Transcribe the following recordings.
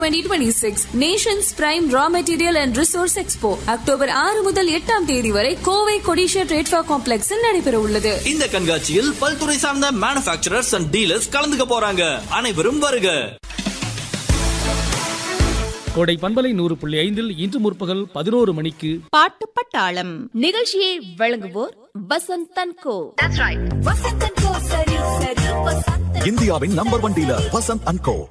2026 nations prime raw material and resource expo October ஆறு முதல் எட்டாம் தேதி வரை கோவை கொடிஷா ட்ரேட்ஃபா காம்ப்ளெக்ஸில் நடைபெற உள்ளது இந்த கண்காட்சியில் பல்துறை சார்ந்த மேனுபேக்சரர்ஸ் அண்ட் டீலர்ஸ் கலந்துக்க போறாங்க அனைவரும் வருக கோடை பண்பலை நூறு புள்ளி ஐந்தில் இன்று முற்பகல் பதினோரு மணிக்கு பாட்டு பட்டாளம் நிகழ்ச்சியை வழங்குவோர் வசந்த் தன்கோ இந்தியாவின் number one dealer Vasanth and co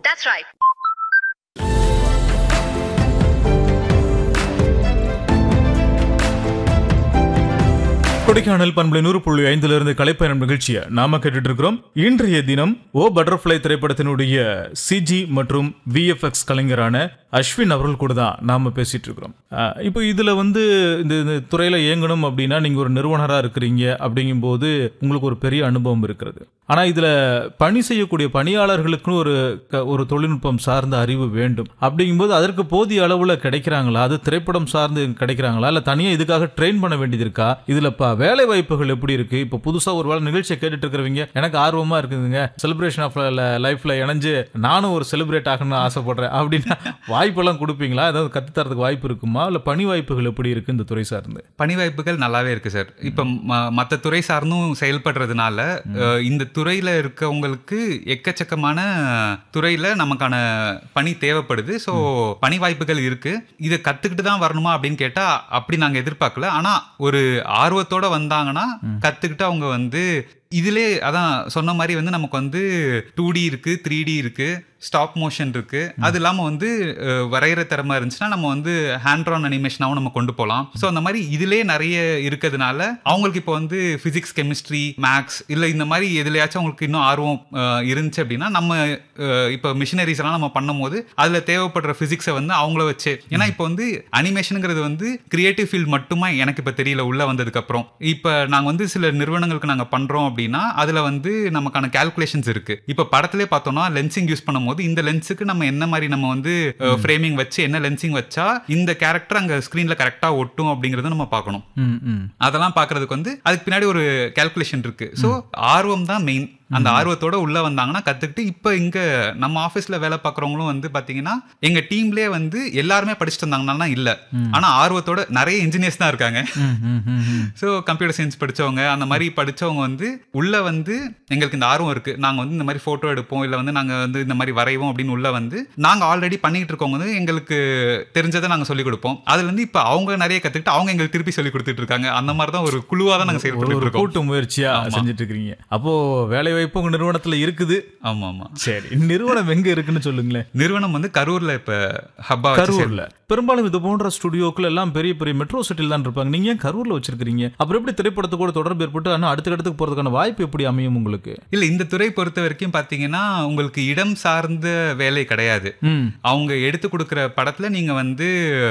Kodaikanal பண்பலை நூறு புள்ளி ஐந்திலிருந்து கலைப்பயணம் நிகழ்ச்சியை நாம கேட்டுட்டு இருக்கிறோம் இன்றைய தினம் ஓ பட்டர்ஃப்ளை திரைப்படத்தினுடைய சிஜி மற்றும் விஎஃப்எக்ஸ் கலைஞரான அஸ்வின் அவர்கள் கூட தான் நாம பேசிட்டு இருக்கிறோம் அஹ், இப்போ இதுல வந்து இந்த இந்த துறையில இயங்கணும் அப்படின்னா நீங்க ஒரு நிறுவனரா இருக்கிறீங்க அப்படிங்கும்போது உங்களுக்கு ஒரு பெரிய அனுபவம் இருக்கிறது ஆனா இதுல பணி செய்யக்கூடிய பணியாளர்களுக்கு ஒரு க- ஒரு தொழில்நுட்பம் சார்ந்த அறிவு வேண்டும் அப்படிங்கும்போது அதற்கு போதிய அளவுல கிடைக்கிறாங்களா அது திரைப்படம் சார்ந்து கிடைக்கிறாங்களா இல்ல தனியா இதுக்காக ட்ரெயின் பண்ண வேண்டியது இருக்கா இதுல இப்ப வேலை வாய்ப்புகள் எப்படி இருக்கு இப்ப புதுசா ஒரு வேளை நிகழ்ச்சியை கேட்டுட்டு இருக்கிறவங்க எனக்கு ஆர்வமா இருக்குதுங்க செலிப்ரேஷன் ஆஃப் லைஃப்ல இணைஞ்சு நானும் ஒரு செலிப்ரேட் ஆகணும்னு ஆசைப்படுறேன் அப்படின்னா வாய்ப்பெல்லாம் கொடுப்பீங்களா ஏதாவது கத்து தரதுக்கு வாய்ப்பு இருக்குமா இல்ல பணி வாய்ப்புகள் எப்படி இருக்கு இந்த துறை சார்ந்து பணி வாய்ப்புகள் நல்லாவே இருக்கு சார் இப்போ மற்ற துறை சார்ந்தும் செயல்படுறதுனால அஹ், இந்த துறையில இருக்கவங்களுக்கு எக்கச்சக்கமான துறையில நமக்கான பணி தேவைப்படுது ஸோ பணி வாய்ப்புகள் இருக்கு இதை கத்துக்கிட்டு தான் வரணுமா அப்படின்னு கேட்டா அப்படி நாங்க எதிர்பார்க்கல ஆனா ஒரு ஆர்வத்தோட வந்தாங்கன்னா கத்துக்கிட்டு அவங்க வந்து இதிலே அதான் சொன்ன மாதிரி வந்து நமக்கு வந்து டூ டி இருக்கு த்ரீ டி இருக்கு ஸ்டாப் மோஷன் இருக்கு அது இல்லாம வந்து அஹ், வரைகிற திறமை இருந்துச்சுன்னா நம்ம வந்து ஹேண்ட் ஆன் அனிமேஷனாகவும் நம்ம கொண்டு போகலாம் ஸோ அந்த மாதிரி இதிலே நிறைய இருக்கிறதுனால அவங்களுக்கு இப்போ வந்து பிசிக்ஸ் கெமிஸ்ட்ரி மேக்ஸ் இல்லை இந்த மாதிரி எதுலையாச்சும் அவங்களுக்கு இன்னும் ஆர்வம் அஹ், இருந்துச்சு அப்படின்னா நம்ம அஹ், இப்போ மிஷினரிஸ் எல்லாம் நம்ம பண்ணும்போது அதில் தேவைப்படுற பிசிக்ஸை வந்து அவங்கள வச்சு ஏன்னா இப்போ வந்து அனிமேஷனுங்கிறது வந்து கிரியேட்டிவ் ஃபீல்ட் மட்டுமா எனக்கு இப்போ தெரியல உள்ள வந்ததுக்கு அப்புறம் இப்போ நாங்கள் வந்து சில நிறுவனங்களுக்கு நாங்கள் பண்றோம் அப்படின்னா அதில் வந்து நமக்கான கால்குலேஷன்ஸ் இருக்கு இப்போ படத்திலே பார்த்தோம்னா லென்சிங் யூஸ் பண்ணும்போது இந்த லென்ஸுக்கு நம்ம என்ன மாதிரி நம்ம வந்து ஃப்ரேமிங் வச்சு என்ன லென்சிங் வச்சா இந்த கேரக்டர் அங்கே ஸ்க்ரீனில் கரெக்டாக ஒட்டும் அப்படிங்கிறத நம்ம பார்க்கணும் ம் ம் அதெல்லாம் பார்க்கறதுக்கு வந்து அதுக்கு பின்னாடி ஒரு கால்குலேஷன் இருக்கு ஸோ ஆர்வம் தான் மெயின் அந்த ஆர்வத்தோட உள்ள வந்தாங்கன்னா கத்துக்கிட்டு இப்போ இங்க நம்ம ஆஃபீஸ்ல வேலை பார்க்குறவங்களும் வந்து பாத்தீங்கன்னா எங்க டீம்லயே வந்து எல்லாருமே படிச்சுட்டு வந்தாங்கன்னா இல்ல ஆனா ஆர்வத்தோட நிறைய இன்ஜினியர்ஸ் தான் இருக்காங்க ம், ம், ம், ம். ஸோ கம்ப்யூட்டர் சயின்ஸ் படிச்சவங்க அந்த மாதிரி படிச்சவங்க வந்து உள்ள வந்து எங்களுக்கு இந்த ஆர்வம் இருக்கு நாங்க வந்து இந்த மாதிரி போட்டோ எடுப்போம் இல்ல வந்து நாங்க வந்து இந்த மாதிரி வரைவோம் அப்படின்னு உள்ள வந்து நாங்க ஆல்ரெடி பண்ணிட்டு இருக்கவங்க வந்து எங்களுக்கு தெரிஞ்சதை நாங்க சொல்லிக் கொடுப்போம் அதுல இருந்து இப்ப அவங்க நிறைய கத்துக்கிட்டு அவங்க எங்களுக்கு திருப்பி சொல்லி கொடுத்துட்டு இருக்காங்க அந்த மாதிரி தான் ஒரு குழுவா தான் நாங்க ஒரு செயல்பட்டு ஒரு இருக்கோம் கூட்டு முயற்சியா ஆமா. செஞ்சுட்டு இருக்கீங்க அப்போ வேலை வாய்ப்பு உங்க நிறுவனத்துல இருக்குது ஆமா ஆமா சரி நிறுவனம் எங்க இருக்குன்னு சொல்லுங்களேன் நிறுவனம் வந்து கரூர்ல இப்ப ஹப்பா கரூர்ல பெரும்பாலும் இது போன்ற ஸ்டுடியோக்கள் எல்லாம் பெரிய பெரிய மெட்ரோ சிட்டில தான் இருப்பாங்க நீங்க ஏன் கரூர்ல வச்சிருக்கீங்க அப்புறம் எப்படி திரைப்படத்து கூட தொடர்பு ஏற்பட்டு ஆனா அடுத்த இடத்துக்கு போறதுக்கான வாய்ப்பு எப்படி அமையும் உங்களுக்கு இல்ல இந்த துறை பொறுத்த வரைக்கும் பாத்தீங்கன்னா உங்களுக்கு இடம் சார்ந்த வேலை கிடையாது ம் அவங்க எடுத்து கொடுக்குற படத்துல நீங்க வந்து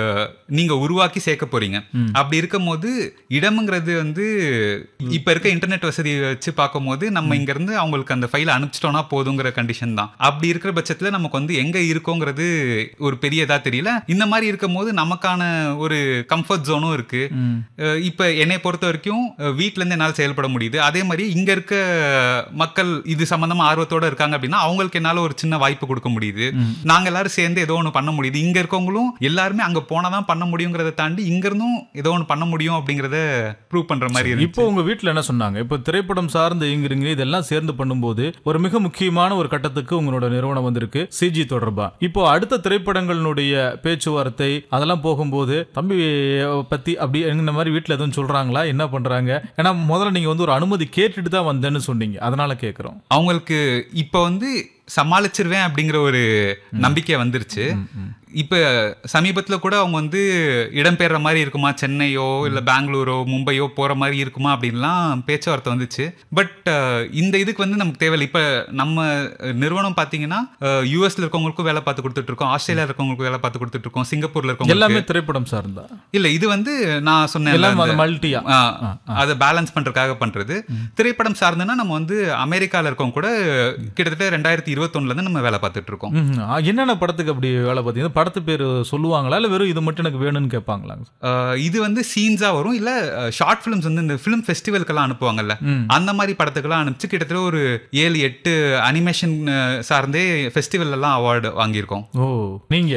நீங்க உருவாக்கி சேர்க்க போறீங்க அப்படி இருக்கும்போது இடம்ங்கிறது வந்து இப்ப இருக்க இன்டர்நெட் வசதி வச்சு பார்க்கும்போது நம்ம இங்க இருந்து அவங்களுக்கு அந்த ஃபைலை அனுப்பிச்சிட்டோம்னா போதுங்கிற கண்டிஷன் தான் அப்படி இருக்கிற பட்சத்துல நமக்கு வந்து எங்க இருக்கோங்கிறது ஒரு பெரிய இதா தெரியல இந்த மாதிரி இருக்கும்போது நமக்கான ஒரு கம்ஃபர்ட் ஜோனும் இருக்கு அஹ் இப்ப என்னை பொறுத்த வரைக்கும் அஹ் வீட்ல இருந்து என்னால் செயல்பட முடியுது அதே மாதிரி இங்க இருக்க மக்கள் இது சம்பந்தமா ஆர்வத்தோட இருக்காங்க அப்படின்னா அவங்களுக்கு என்னால ஒரு சின்ன வாய்ப்பு கொடுக்க முடியுது நாங்க எல்லாரும் சேர்ந்து ஏதோ ஒன்று பண்ண முடியுது இங்க இருக்கவங்களும் எல்லாருமே அங்க போனாதான் பண்ண முடியுங்கிறத தாண்டி இங்க இருந்தும் ஏதோ ஒன்று பண்ண முடியும் அப்படிங்கறத ப்ரூவ் பண்ற மாதிரி இருக்கு இப்போ உங்க வீட்ல என்ன சொன்னாங்க இப்போ திரைப்படம் சார்ந்து இயங்குறீங்க இதெல்லாம் சேர்ந்து பண்ணும்போது ஒரு மிக முக்கியமான ஒரு கட்டத்துக்கு உங்களோட நிறுவனம் வந்திருக்கு சிஜி தொடர்பா இப்போ அடுத்த திரைப்படங்களுடைய பேச்சுவார்த்தை அதெல்லாம் போகும்போது தம்பி பத்தி அப்படி இந்த மாதிரி வீட்ல எதுவும் சொல்றாங்களா என்ன பண்றாங்க ஏன்னா முதல்ல நீங்க வந்து ஒரு அனுமதி கேட்டுட்டு தான் வந்தேன்னு சொன்னீங்க அதனால கேக்குறோம் அவங்களுக்கு இப்ப வந்து சமாளிச்சிருவேன் அப்படிங்கிற ஒரு நம்பிக்கை வந்துருச்சு இப்ப சமீபத்துல கூட அவங்க வந்து இடம்பெயர்ற மாதிரி இருக்குமா சென்னையோ இல்ல பெங்களூரோ மும்பையோ போற மாதிரி இருக்குமா அப்படின்லாம் பேச்சுவார்த்தை வந்துச்சு பட் இந்த இதுக்கு வந்து நமக்கு தேவையில்லை இப்ப நம்ம நிறுவனம் பாத்தீங்கன்னா யூஎஸ்ல இருக்கவங்களுக்கும் வேலை பார்த்து கொடுத்துட்டு இருக்கோம் ஆஸ்திரேலியா இருக்கவங்களுக்கும் வேலை பார்த்து கொடுத்துட்டு இருக்கோம் சிங்கப்பூர்ல எல்லாமே இருக்கவங்க திரைப்படம் சார்ந்தா இல்ல இது வந்து நான் சொன்னேன் எல்லாம் மல்டியா அதை பேலன்ஸ் பண்றதுக்காக பண்றது திரைப்படம் சார்ந்துன்னா நம்ம வந்து அமெரிக்கால இருக்கவங்க கூட கிட்டத்தட்ட ரெண்டாயிரத்தி இருபத்தொன்னுல இருந்து நம்ம வேலை பார்த்துட்டு இருக்கோம் ம்ஹும். ஆ, என்னென்ன படத்துக்கு அப்படி வேலை பார்த்தீங்கன்னா படத்து பேர் சொல்லுவாங்களா இல்ல வெறும் இது மட்டும் எனக்கு வேணும்னு கேட்பாங்களா அஹ் இது வந்து சீன்ஸா வரும் இல்ல ஷார்ட் ஃபிலிம்ஸ் வந்து இந்த ஃபிலிம் ஃபெஸ்டிவலுக்கெல்லாம் அனுப்புவாங்கல்ல அந்த மாதிரி படத்துக்கெல்லாம் அனுப்பிச்சு கிட்டத்தட்ட ஒரு ஏழு எட்டு அனிமேஷன் சார்ந்தே ஃபெஸ்டிவல் எல்லாம் அவார்டு வாங்கியிருக்கோம் ஓ நீங்க